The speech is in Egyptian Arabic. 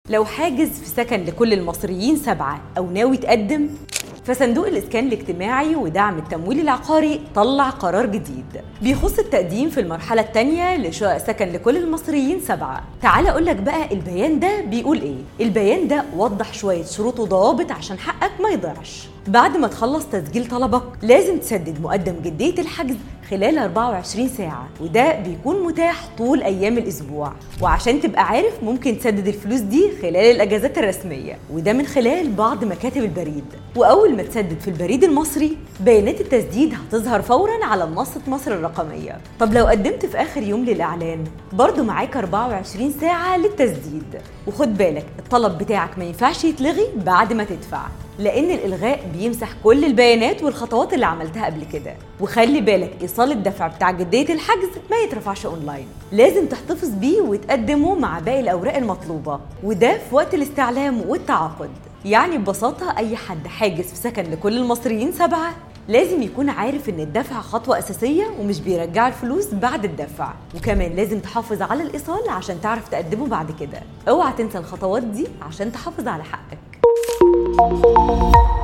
لو حاجز في سكن لكل المصريين سبعة أو ناوي تقدم فصندوق الإسكان الاجتماعي ودعم التمويل العقاري طلع قرار جديد بيخص التقديم في المرحلة الثانية لشقق سكن لكل المصريين سبعة تعال أقول لك بقى البيان ده بيقول إيه البيان ده وضح شوية شروط وضوابط عشان حقك ما يضيعش بعد ما تخلص تسجيل طلبك لازم تسدد مقدم جدية الحجز خلال 24 ساعة وده بيكون متاح طول أيام الأسبوع وعشان تبقى عارف ممكن تسدد الفلوس دي خلال الأجازات الرسمية وده من خلال بعض مكاتب البريد وأول ما تسدد في البريد المصري بيانات التسديد هتظهر فورا على منصة مصر الرقمية طب لو قدمت في آخر يوم للإعلان برضه معاك 24 ساعة للتسديد وخد بالك الطلب بتاعك ما ينفعش يتلغي بعد ما تدفع لان الالغاء بيمسح كل البيانات والخطوات اللي عملتها قبل كده وخلي بالك ايصال الدفع بتاع جديه الحجز ما يترفعش اونلاين لازم تحتفظ بيه وتقدمه مع باقي الاوراق المطلوبه وده في وقت الاستعلام والتعاقد يعني ببساطه اي حد حاجز في سكن لكل المصريين سبعه لازم يكون عارف ان الدفع خطوه اساسيه ومش بيرجع الفلوس بعد الدفع وكمان لازم تحافظ على الايصال عشان تعرف تقدمه بعد كده اوعى تنسى الخطوات دي عشان تحافظ على حقك